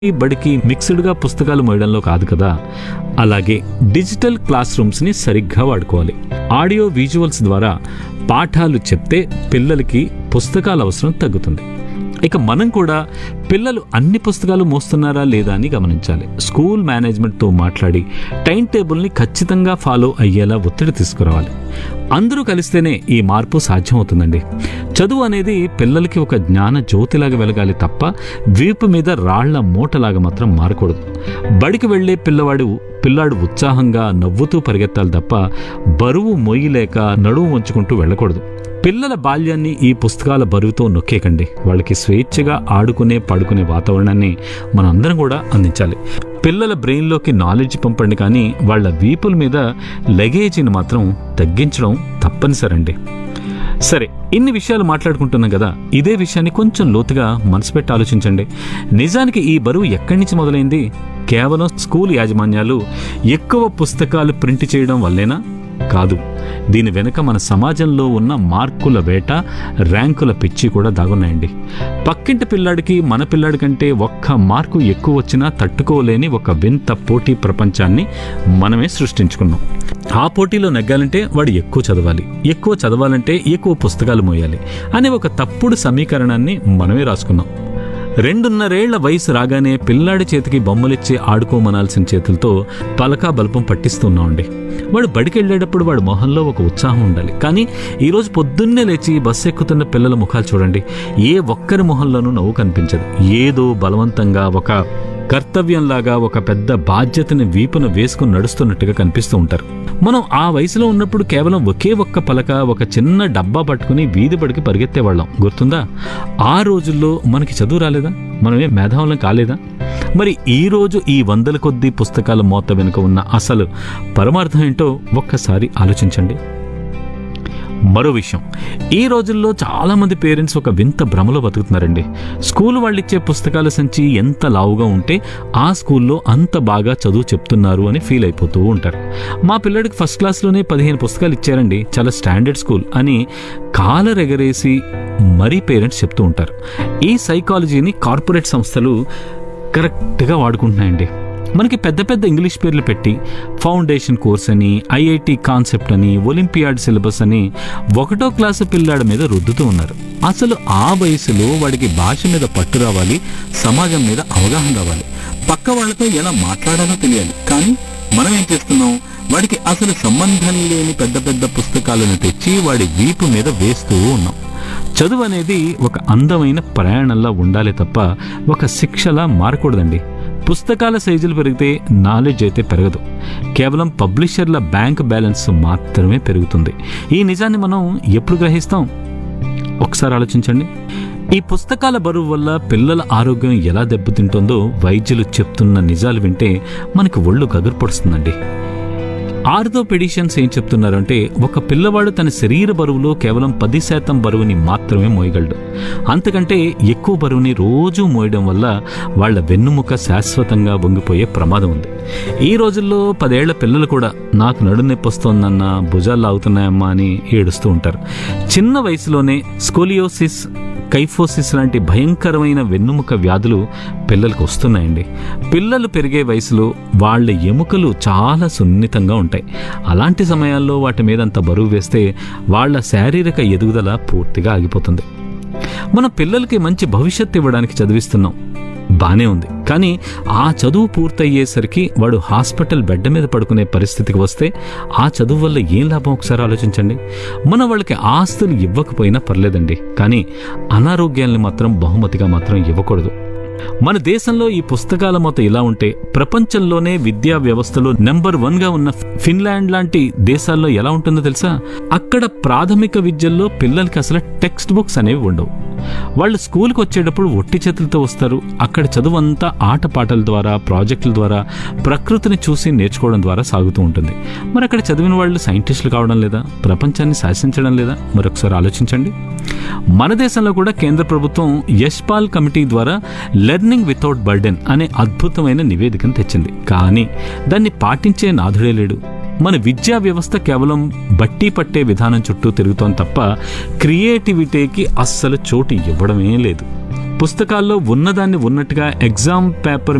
ఈ బడికి మిక్స్డ్గా పుస్తకాలు మోయడంలో కాదు కదా అలాగే డిజిటల్ క్లాస్ రూమ్స్ని సరిగ్గా వాడుకోవాలి ఆడియో విజువల్స్ ద్వారా పాఠాలు చెప్తే పిల్లలకి పుస్తకాల అవసరం తగ్గుతుంది ఇక మనం కూడా పిల్లలు అన్ని పుస్తకాలు మోస్తున్నారా లేదా అని గమనించాలి స్కూల్ మేనేజ్మెంట్తో మాట్లాడి టైం టేబుల్ని ఖచ్చితంగా ఫాలో అయ్యేలా ఒత్తిడి తీసుకురావాలి అందరూ కలిస్తేనే ఈ మార్పు సాధ్యమవుతుందండి చదువు అనేది పిల్లలకి ఒక జ్ఞాన జ్యోతిలాగా వెలగాలి తప్ప వీపు మీద రాళ్ల మూటలాగా మాత్రం మారకూడదు బడికి వెళ్ళే పిల్లవాడు పిల్లాడు ఉత్సాహంగా నవ్వుతూ పరిగెత్తాలి తప్ప బరువు మొయ్యలేక నడుము వంచుకుంటూ వెళ్ళకూడదు పిల్లల బాల్యాన్ని ఈ పుస్తకాల బరువుతో నొక్కేకండి వాళ్ళకి స్వేచ్ఛగా ఆడుకునే పడుకునే వాతావరణాన్ని మనందరం కూడా అందించాలి పిల్లల బ్రెయిన్లోకి నాలెడ్జ్ పంపండి కానీ వాళ్ళ వీపుల మీద లగేజీని మాత్రం తగ్గించడం తప్పనిసరండి సరే ఇన్ని విషయాలు మాట్లాడుకుంటున్నాం కదా ఇదే విషయాన్ని కొంచెం లోతుగా మనసు పెట్టి ఆలోచించండి నిజానికి ఈ బరువు ఎక్కడి నుంచి మొదలైంది కేవలం స్కూల్ యాజమాన్యాలు ఎక్కువ పుస్తకాలు ప్రింట్ చేయడం వల్లేనా కాదు దీని వెనుక మన సమాజంలో ఉన్న మార్కుల వేట ర్యాంకుల పిచ్చి కూడా దాగున్నాయండి పక్కింటి పిల్లాడికి మన పిల్లాడి కంటే ఒక్క మార్కు ఎక్కువ వచ్చినా తట్టుకోలేని ఒక వింత పోటీ ప్రపంచాన్ని మనమే సృష్టించుకున్నాం ఆ పోటీలో నెగ్గాలంటే వాడు ఎక్కువ చదవాలి ఎక్కువ చదవాలంటే ఎక్కువ పుస్తకాలు మోయాలి అనే ఒక తప్పుడు సమీకరణాన్ని మనమే రాసుకున్నాం రెండున్నరేళ్ల వయసు రాగానే పిల్లాడి చేతికి బొమ్మలిచ్చి ఆడుకోమనాల్సిన చేతులతో పలకా బల్పం పట్టిస్తున్నామండి వాడు బడికి వెళ్ళేటప్పుడు వాడి మొహంలో ఒక ఉత్సాహం ఉండాలి కానీ ఈరోజు పొద్దున్నే లేచి బస్సు ఎక్కుతున్న పిల్లల ముఖాలు చూడండి ఏ ఒక్కరి మొహంలోనూ నవ్వు కనిపించదు ఏదో బలవంతంగా ఒక కర్తవ్యంలాగా ఒక పెద్ద బాధ్యతని వీపున వేసుకుని నడుస్తున్నట్టుగా కనిపిస్తూ ఉంటారు మనం ఆ వయసులో ఉన్నప్పుడు కేవలం ఒకే ఒక్క పలక ఒక చిన్న డబ్బా పట్టుకుని వీధి బడికి పరిగెత్తేవాళ్ళం గుర్తుందా ఆ రోజుల్లో మనకి చదువు రాలేదా మనమే మేధావులం కాలేదా మరి ఈ రోజు ఈ వందల కొద్దీ పుస్తకాల మోత వెనుక ఉన్న అసలు పరమార్థం ఏంటో ఒక్కసారి ఆలోచించండి మరో విషయం ఈ రోజుల్లో చాలామంది పేరెంట్స్ ఒక వింత భ్రమలో బతుకుతున్నారండి స్కూల్ వాళ్ళు ఇచ్చే పుస్తకాల సంచి ఎంత లావుగా ఉంటే ఆ స్కూల్లో అంత బాగా చదువు చెప్తున్నారు అని ఫీల్ అయిపోతూ ఉంటారు మా పిల్లడికి ఫస్ట్ క్లాస్లోనే పదిహేను పుస్తకాలు ఇచ్చారండి చాలా స్టాండర్డ్ స్కూల్ అని కాలర్ ఎగరేసి మరీ పేరెంట్స్ చెప్తూ ఉంటారు ఈ సైకాలజీని కార్పొరేట్ సంస్థలు కరెక్ట్గా వాడుకుంటున్నాయండి మనకి పెద్ద పెద్ద ఇంగ్లీష్ పేర్లు పెట్టి ఫౌండేషన్ కోర్స్ అని ఐఐటి కాన్సెప్ట్ అని ఒలింపియాడ్ సిలబస్ అని ఒకటో క్లాసు పిల్లాడి మీద రుద్దుతూ ఉన్నారు అసలు ఆ వయసులో వాడికి భాష మీద పట్టు రావాలి సమాజం మీద అవగాహన రావాలి పక్క వాళ్ళతో ఎలా మాట్లాడాలో తెలియాలి కానీ మనం ఏం చేస్తున్నాం వాడికి అసలు సంబంధం లేని పెద్ద పెద్ద పుస్తకాలను తెచ్చి వాడి వీపు మీద వేస్తూ ఉన్నాం చదువు అనేది ఒక అందమైన ప్రయాణంలా ఉండాలి తప్ప ఒక శిక్షలా మారకూడదండి పుస్తకాల సైజులు పెరిగితే నాలెడ్జ్ అయితే పెరగదు కేవలం పబ్లిషర్ల బ్యాంక్ బ్యాలెన్స్ మాత్రమే పెరుగుతుంది ఈ నిజాన్ని మనం ఎప్పుడు గ్రహిస్తాం ఒకసారి ఆలోచించండి ఈ పుస్తకాల బరువు వల్ల పిల్లల ఆరోగ్యం ఎలా దెబ్బతింటుందో వైద్యులు చెప్తున్న నిజాలు వింటే మనకి ఒళ్ళు గగుర్పడుస్తుందండి ఆర్థోపెడిషియన్స్ ఏం చెప్తున్నారంటే ఒక పిల్లవాడు తన శరీర బరువులో కేవలం పది శాతం బరువుని మాత్రమే మోయగలడు అంతకంటే ఎక్కువ బరువుని రోజు మోయడం వల్ల వాళ్ళ వెన్నుముక శాశ్వతంగా వంగిపోయే ప్రమాదం ఉంది ఈ రోజుల్లో పదేళ్ల పిల్లలు కూడా నాకు నడు నొప్పి వస్తోందన్న భుజాలు లాగుతున్నాయమ్మా అని ఏడుస్తూ ఉంటారు చిన్న వయసులోనే స్కోలియోసిస్ కైఫోసిస్ లాంటి భయంకరమైన వెన్నుముక వ్యాధులు పిల్లలకు వస్తున్నాయండి పిల్లలు పెరిగే వయసులో వాళ్ళ ఎముకలు చాలా సున్నితంగా ఉంటాయి అలాంటి సమయాల్లో వాటి మీద అంత బరువు వేస్తే వాళ్ళ శారీరక ఎదుగుదల పూర్తిగా ఆగిపోతుంది మన పిల్లలకి మంచి భవిష్యత్తు ఇవ్వడానికి చదివిస్తున్నాం బానే ఉంది కానీ ఆ చదువు పూర్తయ్యేసరికి వాడు హాస్పిటల్ బెడ్ మీద పడుకునే పరిస్థితికి వస్తే ఆ చదువు వల్ల ఏం లాభం ఒకసారి ఆలోచించండి మన వాళ్ళకి ఆస్తులు ఇవ్వకపోయినా పర్లేదండి కానీ అనారోగ్యాల్ని మాత్రం బహుమతిగా మాత్రం ఇవ్వకూడదు మన దేశంలో ఈ పుస్తకాల మొత్త ఇలా ఉంటే ప్రపంచంలోనే విద్యా వ్యవస్థలో నెంబర్ వన్ గా ఉన్న ఫిన్లాండ్ లాంటి దేశాల్లో ఎలా ఉంటుందో తెలుసా అక్కడ ప్రాథమిక విద్యల్లో పిల్లలకి అసలు టెక్స్ట్ బుక్స్ అనేవి ఉండవు వాళ్ళు స్కూల్కి వచ్చేటప్పుడు ఒట్టి చేతులతో వస్తారు అక్కడ చదువు అంతా ఆటపాటల ద్వారా ప్రాజెక్టుల ద్వారా ప్రకృతిని చూసి నేర్చుకోవడం ద్వారా సాగుతూ ఉంటుంది మరి అక్కడ చదివిన వాళ్ళు సైంటిస్టులు కావడం లేదా ప్రపంచాన్ని శాసించడం లేదా మరొకసారి ఆలోచించండి మన దేశంలో కూడా కేంద్ర ప్రభుత్వం యశ్పాల్ కమిటీ ద్వారా లెర్నింగ్ వితౌట్ బర్డెన్ అనే అద్భుతమైన నివేదికను తెచ్చింది కానీ దాన్ని పాటించే నాథుడే లేడు మన విద్యా వ్యవస్థ కేవలం బట్టి పట్టే విధానం చుట్టూ తిరుగుతోంది తప్ప క్రియేటివిటీకి అస్సలు చోటు ఇవ్వడమే లేదు పుస్తకాల్లో ఉన్నదాన్ని ఉన్నట్టుగా ఎగ్జామ్ పేపర్